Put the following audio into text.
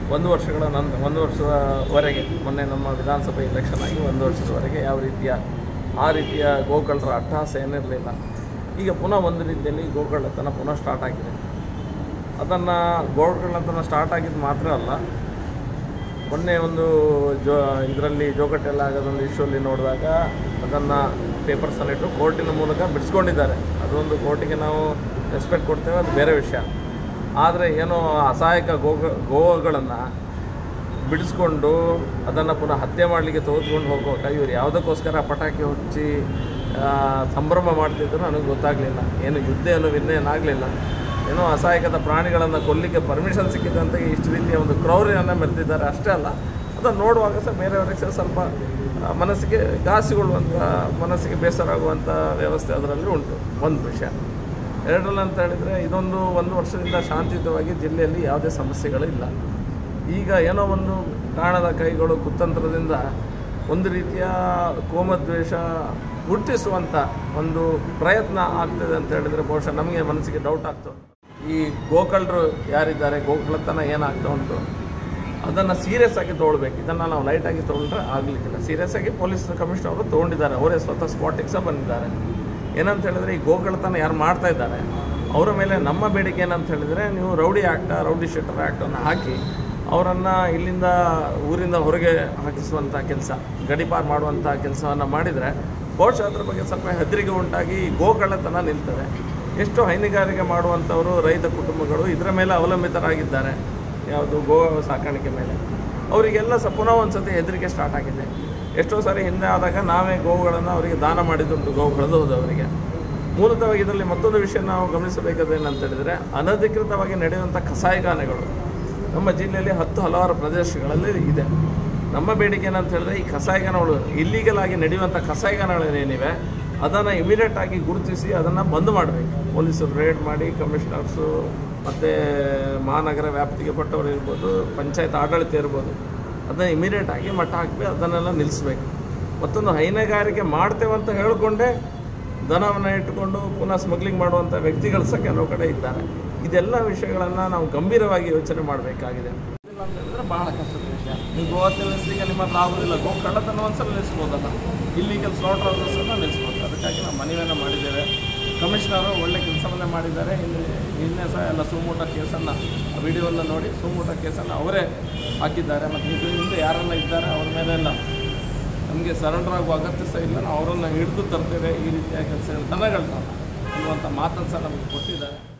ಒಂದು ವರ್ಷಗಳ ನಂತರ ಒಂದು ವರ್ಷದವರೆಗೆ ಮೊನ್ನೆ ನಮ್ಮ ವಿಧಾನಸಭೆ ಎಲೆಕ್ಷನ್ ಆಗಿ ಒಂದು ವರ್ಷದವರೆಗೆ ಯಾವ ರೀತಿಯ ಆ ರೀತಿಯ ಗೋಕಳ್ಳರ ಅಟ್ಟಹಾಸ ಏನಿರಲಿಲ್ಲ ಈಗ ಪುನಃ ಒಂದು ರೀತಿಯಲ್ಲಿ ಗೋಕಳ್ಳತನ ಪುನಃ ಸ್ಟಾರ್ಟ್ ಆಗಿದೆ ಅದನ್ನು ಗೋಕಳ್ಳತನ ಸ್ಟಾರ್ಟ್ ಆಗಿದ್ದು ಮಾತ್ರ ಅಲ್ಲ ಮೊನ್ನೆ ಒಂದು ಜೋ ಇದರಲ್ಲಿ ಜೋಗಟ್ಟೆಲ್ಲ ಆಗೋದೊಂದು ಇಶ್ಯೂಲ್ಲಿ ನೋಡಿದಾಗ ಅದನ್ನು ಪೇಪರ್ಸಲ್ಲಿಟ್ಟು ಕೋರ್ಟಿನ ಮೂಲಕ ಬಿಡಿಸ್ಕೊಂಡಿದ್ದಾರೆ ಅದೊಂದು ಕೋರ್ಟಿಗೆ ನಾವು ರೆಸ್ಪೆಕ್ಟ್ ಕೊಡ್ತೇವೆ ಅದು ಬೇರೆ ವಿಷಯ ಆದರೆ ಏನೋ ಅಸಹಾಯಕ ಗೋ ಗೋಗಳನ್ನು ಬಿಡಿಸ್ಕೊಂಡು ಅದನ್ನು ಪುನಃ ಹತ್ಯೆ ಮಾಡಲಿಕ್ಕೆ ತೆಗೆದುಕೊಂಡು ಹೋಗುವಾಗ ಇವರು ಯಾವುದಕ್ಕೋಸ್ಕರ ಪಟಾಕಿ ಹಚ್ಚಿ ಆ, ಸಂಭ್ರಮ ಮಾಡ್ತಿದ್ರು ನನಗೆ ಗೊತ್ತಾಗಲಿಲ್ಲ ಏನು ಯುದ್ಧ ಏನು ವಿನ್ ಏನಾಗಲಿಲ್ಲ ಏನೋ ಅಸಹಾಯಕದ ಪ್ರಾಣಿಗಳನ್ನು ಕೊಲ್ಲಿಕ್ಕೆ ಪರ್ಮಿಷನ್ ಸಿಕ್ಕಿದಂತೆ ಇಷ್ಟು ರೀತಿಯ ಒಂದು ಕ್ರೌರ್ಯವನ್ನು ಮೆರೆದಿದ್ದಾರೆ ಅಷ್ಟೇ ಅಲ್ಲ ಅದನ್ನು ನೋಡುವಾಗ ಸಹ ಬೇರೆಯವರಿಗೆ ಸಹ ಸ್ವಲ್ಪ ಆ, ಮನಸ್ಸಿಗೆ ಘಾಸಿಗೊಳ್ಳುವಂಥ ಮನಸ್ಸಿಗೆ ಬೇಸರ ಆಗುವಂಥ ವ್ಯವಸ್ಥೆ ಅದರಲ್ಲಿ ಉಂಟು ಒಂದು ವಿಷಯ ಎರಡರಲ್ಲಿ ಅಂತ ಹೇಳಿದರೆ ಇದೊಂದು ಒಂದು ವರ್ಷದಿಂದ ಶಾಂತಿಯುತವಾಗಿ ಜಿಲ್ಲೆಯಲ್ಲಿ ಯಾವುದೇ ಸಮಸ್ಯೆಗಳಿಲ್ಲ ಈಗ ಏನೋ ಒಂದು ಕಾಣದ ಕೈಗಳು ಕುತಂತ್ರದಿಂದ ಒಂದು ರೀತಿಯ ಕೋಮದ್ವೇಷ ಹುಟ್ಟಿಸುವಂಥ ಒಂದು ಪ್ರಯತ್ನ ಆಗ್ತದೆ ಅಂತ ಹೇಳಿದರೆ ಬಹುಶಃ ನಮಗೆ ಮನಸ್ಸಿಗೆ ಡೌಟ್ ಆಗ್ತಾ ಉಂಟು ಈ ಗೋಕಳ್ಳರು ಯಾರಿದ್ದಾರೆ ಗೋಕಳ್ಳತನ ಏನಾಗ್ತಾ ಉಂಟು ಅದನ್ನು ಸೀರಿಯಸ್ ಆಗಿ ತೊಗೊಳ್ಬೇಕು ಇದನ್ನು ನಾವು ಲೈಟಾಗಿ ತೊಗೊಂಡ್ರೆ ಆಗಲಿಕ್ಕಿಲ್ಲ ಸೀರಿಯಸ್ ಆಗಿ ಪೊಲೀಸ್ ಕಮಿಷನರ್ ಅವರು ತೊಗೊಂಡಿದ್ದಾರೆ ಅವರೇ ಸ್ವತಃ ಸ್ಪಾಟಿಗೆ ಸಹ ಬಂದಿದ್ದಾರೆ ಏನಂತ ಹೇಳಿದರೆ ಈ ಗೋಕಳ್ಳತನ ಯಾರು ಮಾಡ್ತಾ ಇದ್ದಾರೆ ಅವರ ಮೇಲೆ ನಮ್ಮ ಬೇಡಿಕೆ ಏನಂತ ಹೇಳಿದರೆ ನೀವು ರೌಡಿ ಆ್ಯಕ್ಟ ರೌಡಿ ಶೀಟರ್ ಆ್ಯಕ್ಟನ್ನು ಹಾಕಿ ಅವರನ್ನು ಇಲ್ಲಿಂದ ಊರಿಂದ ಹೊರಗೆ ಹಾಕಿಸುವಂಥ ಕೆಲಸ ಗಡಿಪಾರು ಮಾಡುವಂಥ ಕೆಲಸವನ್ನು ಮಾಡಿದರೆ ಬಹುಶಃ ಅದ್ರ ಬಗ್ಗೆ ಸ್ವಲ್ಪ ಹೆದರಿಕೆ ಉಂಟಾಗಿ ಈ ಗೋಕಳ್ಳತನ ನಿಲ್ತದೆ ಎಷ್ಟು ಹೈನುಗಾರಿಕೆ ಮಾಡುವಂಥವರು ರೈತ ಕುಟುಂಬಗಳು ಇದರ ಮೇಲೆ ಅವಲಂಬಿತರಾಗಿದ್ದಾರೆ ಯಾವುದು ಗೋ ಸಾಕಾಣಿಕೆ ಮೇಲೆ ಅವರಿಗೆಲ್ಲ ಸಹ ಪುನಃ ಒಂದು ಸತಿ ಹೆದರಿಕೆ ಸ್ಟಾರ್ಟ್ ಆಗಿದೆ ಎಷ್ಟೋ ಸಾರಿ ಹಿಂದೆ ಆದಾಗ ನಾವೇ ಗೋವುಗಳನ್ನು ಅವರಿಗೆ ದಾನ ಮಾಡಿದ್ದುಂಟು ಗೋವುಗಳದ್ದು ಹೋದವರಿಗೆ ಮೂಲತಃವಾಗಿ ಇದರಲ್ಲಿ ಮತ್ತೊಂದು ವಿಷಯ ನಾವು ಗಮನಿಸಬೇಕಾದ್ರೆ ಏನಂತ ಹೇಳಿದರೆ ಅನಧಿಕೃತವಾಗಿ ನಡೆಯುವಂಥ ಕಸಾಯಿಖಾನೆಗಳು ನಮ್ಮ ಜಿಲ್ಲೆಯಲ್ಲಿ ಹತ್ತು ಹಲವಾರು ಪ್ರದೇಶಗಳಲ್ಲಿ ಇದೆ ನಮ್ಮ ಬೇಡಿಕೆ ಏನಂತ ಹೇಳಿದ್ರೆ ಈ ಕಸಾಯಿಖಾನೆಗಳು ಇಲ್ಲೀಗಲ್ ಆಗಿ ನಡೆಯುವಂಥ ಕಸಾಯಿಖಾನೆಗಳೇನಿವೆ ಅದನ್ನು ಇಮಿಡಿಯೇಟ್ ಆಗಿ ಗುರುತಿಸಿ ಅದನ್ನು ಬಂದ್ ಮಾಡಬೇಕು ಪೊಲೀಸರು ರೇಡ್ ಮಾಡಿ ಕಮಿಷನರ್ಸು ಮತ್ತು ಮಹಾನಗರ ವ್ಯಾಪ್ತಿಗೆ ಪಟ್ಟವರು ಇರ್ಬೋದು ಪಂಚಾಯತ್ ಆಡಳಿತ ಇರ್ಬೋದು ಅದನ್ನು ಇಮಿಡಿಯೇಟ್ ಆಗಿ ಮಟ್ಟ ಹಾಕಿ ಅದನ್ನೆಲ್ಲ ನಿಲ್ಲಿಸಬೇಕು ಮತ್ತೊಂದು ಹೈನುಗಾರಿಕೆ ಮಾಡ್ತೇವೆ ಅಂತ ಹೇಳಿಕೊಂಡೇ ದನವನ್ನು ಇಟ್ಟುಕೊಂಡು ಪುನಃ ಸ್ಮಗ್ಲಿಂಗ್ ಮಾಡುವಂಥ ವ್ಯಕ್ತಿಗಳು ಸಹ ಕೆಲವು ಕಡೆ ಇದ್ದಾರೆ ಇದೆಲ್ಲ ವಿಷಯಗಳನ್ನು ನಾವು ಗಂಭೀರವಾಗಿ ಯೋಚನೆ ಮಾಡಬೇಕಾಗಿದೆ ಇಲ್ಲ ಅಂತ ಹೇಳಿದ್ರೆ ಬಹಳ ಕಷ್ಟದ ವಿಷಯ ನೀವು ಗೋವಾ ನಿಲ್ಲಿಸ್ಲಿಕ್ಕೆ ನಿಮ್ಮ ಹತ್ರ ಆಗೋದಿಲ್ಲ ಗೋ ಕಳ್ಳತನ ಒಂದ್ಸಲ ನಿಲ್ಲಿಸ್ಬೋದಲ್ಲ ಇಲ್ಲಿಗಲ್ ಸ್ಲಾಟರ್ ಹೌಸನ್ನು ನಿಲ್ಲಿಸ್ಬೋದು ಅದಕ್ಕಾಗಿ ನಾವು ಮನವಿಯನ್ನು ಮಾಡಿದ್ದೇವೆ ಕಮಿಷನರು ಒಳ್ಳೆ ಕೆಲಸವನ್ನೇ ಮಾಡಿದ್ದಾರೆ ಇಲ್ಲಿ ನಿನ್ನೆ ಸಹ ಎಲ್ಲ ಸುಮೂಟ ಕೇಸನ್ನು ವಿಡಿಯೋವನ್ನು ನೋಡಿ ಸುಮೂಟ ಕೇಸನ್ನು ಅವರೇ ಹಾಕಿದ್ದಾರೆ ಮತ್ತು ಇದು ಹಿಂದೆ ಯಾರೆಲ್ಲ ಇದ್ದಾರೆ ಅವ್ರ ಮೇಲೆಲ್ಲ ನಮಗೆ ಸರೆಂಡರ್ ಆಗುವ ಅಗತ್ಯ ಸಹ ಇಲ್ಲ ನಾವು ಅವರನ್ನು ಹಿಡಿದು ತರ್ತೇವೆ ಈ ರೀತಿಯ ಕೆಲಸಗಳು ದನಗಳನ್ನ ಅನ್ನುವಂಥ ಮಾತನ್ನು ಸಹ ನಮಗೆ ಕೊಟ್ಟಿದ್ದಾರೆ